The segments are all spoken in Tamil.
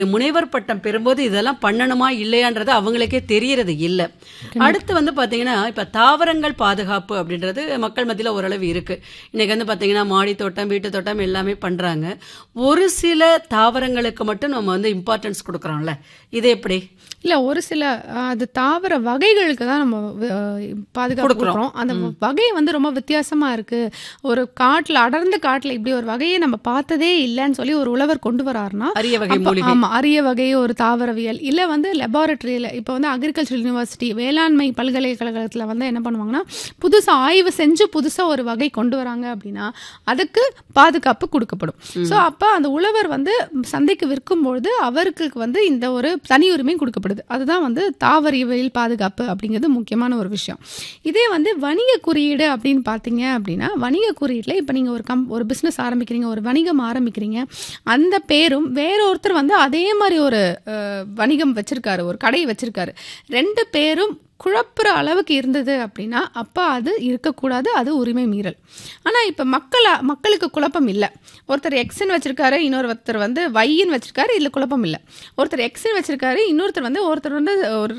முனைவர் பட்டம் பெறும்போது இதெல்லாம் பண்ணணுமா இல்லையான்றது அவங்களுக்கே தெரியறது இல்ல அடுத்து வந்து பாத்தீங்கன்னா இப்ப தாவரங்கள் பாதுகாப்பு அப்படின்றது மக்கள் மத்தியில ஓரளவு இருக்கு இன்னைக்கு வந்து பாத்தீங்கன்னா மாடி தோட்டம் வீட்டு தோட்டம் எல்லாமே பண்றாங்க ஒரு சில தாவரங்களுக்கு மட்டும் நம்ம வந்து இம்பார்ட்டன்ஸ் கொடுக்கறோம்ல இது எப்படி இல்ல ஒரு சில அஹ், அது தாவர வகைகளுக்கு தான் நம்ம அஹ், பாதுகாப்பு கொடுக்குறோம். கொடுக்குறோம் அந்த வகை வந்து ரொம்ப வித்தியாசமா இருக்கு ஒரு காட்டுல அடர்ந்த காட்டுல இப்படி ஒரு வகையை நம்ம பார்த்ததே இல்லைன்னு சொல்லி ஒரு உழவர் கொண்டு வராருன்னா அரிய வகை அப்ப- மூலிகை ஆமா அரிய வகை ஒரு தாவரவியல் இல்ல வந்து லெபார்டரியில இப்போ வந்து அக்ரிகல்ச்சர் யூனிவர்சிட்டி வேளாண்மை பல்கலைக்கழகத்துல வந்து என்ன பண்ணுவாங்கன்னா புதுசா ஆய்வு செஞ்சு புதுசா ஒரு வகை கொண்டு வராங்க அப்படின்னா அதுக்கு பாதுகாப்பு கொடுக்கப்படும் சோ அப்ப அந்த உழவர் வந்து சந்தைக்கு விற்கும்பொழுது அவருக்கு வந்து இந்த ஒரு தனி உரிமை கொடுக்கப்படுது அதுதான் வந்து தாவரவியல் பாதுகாப்பு அப்படிங்கிறது முக்கியமான ஒரு விஷயம் இதே வந்து வணிக குறியீடு அப்படின்னு பார்த்தீங்க அப்படின்னா வணிக குறியீட்டில் இப்போ நீங்கள் ஒரு கம் ஒரு பிஸ்னஸ் ஆரம்பிக்கிறீங்க ஒரு வணிகம் ஆரம்பிக்கிறீங்க அந்த பேரும் வேற ஒருத்தர் வந்து அதே மாதிரி ஒரு அஹ், வணிகம் வச்சிருக்காரு ஒரு கடை வச்சிருக்காரு ரெண்டு பேரும் குழப்புற அளவுக்கு இருந்தது அப்படின்னா அப்போ அது இருக்கக்கூடாது அது உரிமை மீறல் ஆனால் இப்போ மக்கள் மக்களுக்கு குழப்பம் இல்லை ஒருத்தர் எக்ஸ்ன்னு வச்சிருக்காரு இன்னொருத்தர் வந்து வையின்னு வச்சிருக்காரு இதில் குழப்பம் இல்லை ஒருத்தர் எக்ஸ்ன்னு வச்சிருக்காரு இன்னொருத்தர் வந்து ஒருத்தர் வந்து ஒரு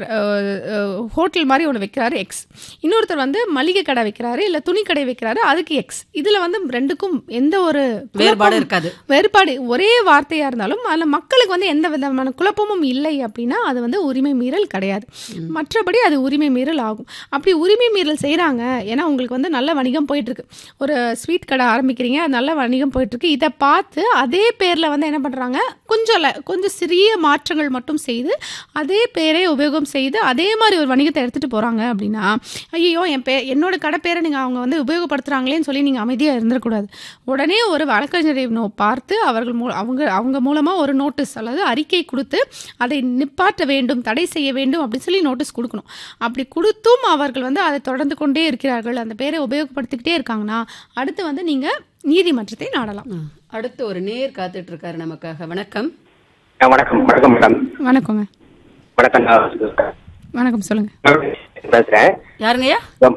ஹோட்டல் மாதிரி ஒன்று வைக்கிறாரு எக்ஸ் இன்னொருத்தர் வந்து மளிகை கடை வைக்கிறாரு இல்லை துணி கடை வைக்கிறாரு அதுக்கு எக்ஸ் இதில் வந்து ரெண்டுக்கும் எந்த ஒரு வேறுபாடு குழப்பம் இருக்காது வேறுபாடு ஒரே வார்த்தையா இருந்தாலும் அதில் மக்களுக்கு வந்து எந்த விதமான குழப்பமும் இல்லை அப்படின்னா அது வந்து உரிமை மீறல் கிடையாது மற்றபடி அது உரிமை மீறல் ஆகும் அப்படி உரிமை மீறல் செய்கிறாங்க ஏன்னா உங்களுக்கு வந்து நல்ல வணிகம் போயிட்டு இருக்கு ஒரு ஸ்வீட் கடை ஆரம்பிக்கிறீங்க அது நல்ல வணிகம் போயிட்டு இருக்கு இதை பார்த்து அதே பேரில் வந்து என்ன பண்ணுறாங்க கொஞ்சம் ல- கொஞ்சம் சிறிய மாற்றங்கள் மட்டும் செய்து அதே பேரை உபயோகம் செய்து அதே மாதிரி ஒரு வணிகத்தை எடுத்துகிட்டு போகிறாங்க அப்படின்னா ஐயோ என் பே என்னோட கடை பேரை நீங்கள் அவங்க வந்து உபயோகப்படுத்துகிறாங்களேன்னு சொல்லி நீங்கள் அமைதியாக இருந்துடக்கூடாது உடனே ஒரு வழக்கறிஞரை நோ பார்த்து அவர்கள் மூ அவங்க அவங்க மூலமாக ஒரு நோட்டீஸ் அல்லது அறிக்கை கொடுத்து அதை நிப்பாட்ட வேண்டும் தடை செய்ய வேண்டும் அப்படின்னு சொல்லி நோட்டீஸ் கொடுக்கணும் அப்படி கொடுத்தும் அவர்கள் வந்து அதை தொடர்ந்து கொண்டே இருக்கிறார்கள் அந்த பேரை உபயோகப்படுத்திக்கிட்டே இருக்காங்கன்னா அடுத்து வந்து நீங்கள் நீதிமன்றத்தை நாடலாம் ம். அடுத்து ஒரு நேர் காத்துட்டு இருக்காரு நமக்காக வணக்கம் ஆ, வணக்கம் வணக்கம் மேடம் வணக்கங்க வணக்கம் நான் வணக்கம் சொல்லுங்க பேசுறேன் யாருங்கய்யா மேம்,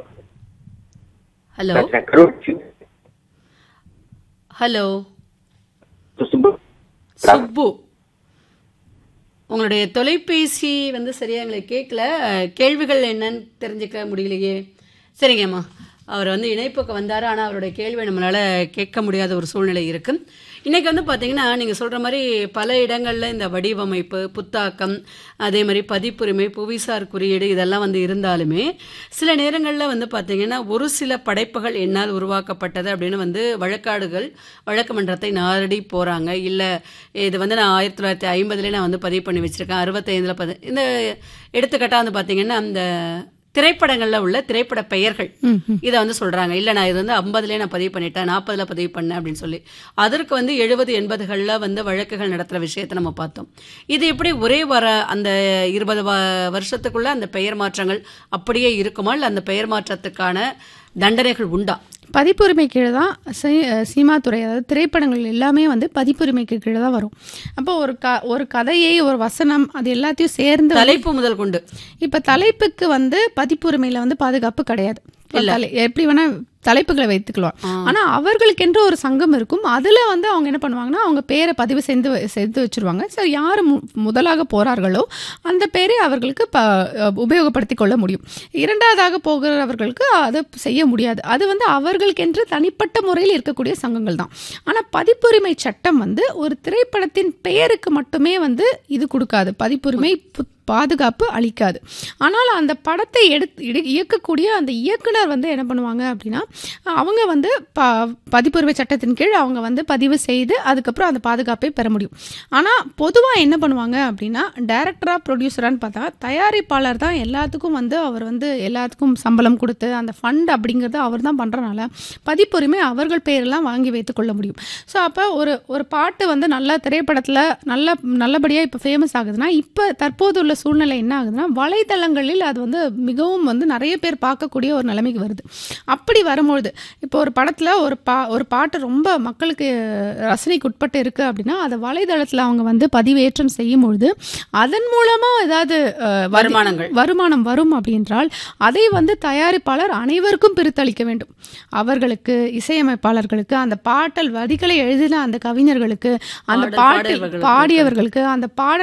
ஹலோ பேசுறேன் கரூர் ஹலோ சுப்பு சுப்பு உங்களுடைய தொலைபேசி வந்து சரியா எங்களுக்கு கேட்கல கேள்விகள் என்னன்னு தெரிஞ்சுக்க முடியலையே சரிங்கம்மா அவர் வந்து இணைப்புக்கு வந்தார் ஆனால் அவருடைய கேள்வியை நம்மளால் கேட்க முடியாத ஒரு சூழ்நிலை இருக்கு இன்னைக்கு வந்து பார்த்தீங்கன்னா நீங்கள் சொல்கிற மாதிரி பல இடங்களில் இந்த வடிவமைப்பு புத்தாக்கம் அதே மாதிரி பதிப்புரிமை புவிசார் குறியீடு இதெல்லாம் வந்து இருந்தாலுமே சில நேரங்களில் வந்து பார்த்தீங்கன்னா ஒரு சில படைப்புகள் என்னால் உருவாக்கப்பட்டது அப்படின்னு வந்து வழக்காடுகள் வழக்கு மன்றத்தை நாடி போகிறாங்க இல்லை இது வந்து நான் ஆயிரத்தி தொள்ளாயிரத்தி ஐம்பதுலேயே நான் வந்து பதிவு பண்ணி வச்சுருக்கேன் அறுபத்தைந்தில் பதி இந்த எடுத்துக்காட்டாக வந்து பார்த்தீங்கன்னா அந்த திரைப்படங்களில் உள்ள திரைப்பட பெயர்கள் இதை வந்து சொல்றாங்க இல்ல நான் இது வந்து ஐம்பதுலேயே நான் பதிவு பண்ணிட்டேன் நாற்பதுல பதிவு பண்ணேன் அப்படின்னு சொல்லி அதற்கு வந்து எழுபது எண்பதுகளில் வந்து வழக்குகள் நடத்துகிற விஷயத்தை நம்ம பார்த்தோம் இது எப்படி ஒரே வர அந்த இருபது வ- வருஷத்துக்குள்ள அந்த பெயர் மாற்றங்கள் அப்படியே இருக்குமா இல்லை அந்த பெயர் மாற்றத்துக்கான தண்டனைகள் உண்டா பதிப்புரிமை கீழே தான் சி- சீமாத்துறை அதாவது திரைப்படங்கள் எல்லாமே வந்து பதிப்புரிமைக்கு கீழே தான் வரும் அப்போ ஒரு க ஒரு கதையை ஒரு வசனம் அது எல்லாத்தையும் சேர்ந்து தலைப்பு முதல் கொண்டு இப்போ தலைப்புக்கு வந்து பதிப்புரிமையில் வந்து பாதுகாப்பு கிடையாது இப்ப தலை- எப்படி வேணா தலைப்புகளை வைத்துக்கலாம் ஆனா அவர்களுக்கென்று ஒரு சங்கம் இருக்கும் அதுல வந்து அவங்க என்ன பண்ணுவாங்கன்னா அவங்க பேரை பதிவு செய்து வ- செய்து வச்சிருவாங்க ஸோ யார் மு- முதலாக போறார்களோ அந்த பேரை அவர்களுக்கு ப உபயோகப்படுத்திக் கொள்ள முடியும் இரண்டாவதாக போகிறவர்களுக்கு அது செய்ய முடியாது அது வந்து அவர்களுக்கென்று தனிப்பட்ட முறையில் இருக்கக்கூடிய சங்கங்கள் தான் ஆனா பதிப்புரிமை சட்டம் வந்து ஒரு திரைப்படத்தின் பெயருக்கு மட்டுமே வந்து இது கொடுக்காது பதிப்புரிமை பு- பாதுகாப்பு அளிக்காது ஆனால் அந்த படத்தை எடுத்து இடு- இயக்கக்கூடிய அந்த இயக்குனர் வந்து என்ன பண்ணுவாங்க அப்படின்னா அவங்க வந்து ப பதிப்புரிமை சட்டத்தின் கீழ் அவங்க வந்து பதிவு செய்து அதுக்கப்புறம் அந்த பாதுகாப்பை பெற முடியும் ஆனால் பொதுவாக என்ன பண்ணுவாங்க அப்படின்னா டைரக்டராக ப்ரொடியூசரான்னு பார்த்தா தயாரிப்பாளர் தான் எல்லாத்துக்கும் வந்து அவர் வந்து எல்லாத்துக்கும் சம்பளம் கொடுத்து அந்த ஃபண்ட் அப்படிங்கிறது அவர் தான் பண்ணுறனால பதிப்புரிமை அவர்கள் பேரெல்லாம் வாங்கி வைத்துக் கொள்ள முடியும் ஸோ அப்போ ஒரு ஒரு பாட்டு வந்து நல்ல திரைப்படத்தில் நல்ல நல்லபடியாக இப்போ ஃபேமஸ் ஆகுதுன்னா இப்போ தற்போது உள்ள சூழ்நிலை என்ன ஆகுதுன்னா வலைதளங்களில் அது வந்து மிகவும் வந்து நிறைய பேர் பார்க்கக்கூடிய ஒரு நிலைமைக்கு வருது அப்படி வரும்பொழுது இப்போ ஒரு படத்தில் ஒரு பா ஒரு பாட்டு ரொம்ப மக்களுக்கு ரசனைக்கு உட்பட்டு இருக்குது அப்படின்னா அதை வலைதளத்தில் அவங்க வந்து பதிவேற்றம் செய்யும் பொழுது அதன் மூலமாக ஏதாவது அஹ், வதி- வருமானங்கள். வருமானம் வரும் அப்படின்றால் அதை வந்து தயாரிப்பாளர் அனைவருக்கும் பிரித்தளிக்க வேண்டும் அவர்களுக்கு இசையமைப்பாளர்களுக்கு அந்த பாட்டல் வரிகளை எழுதின அந்த கவிஞர்களுக்கு அந்த பாடல் பாட்டில் பாடியவர்களுக்கு. பாடியவர்களுக்கு அந்த பாடல்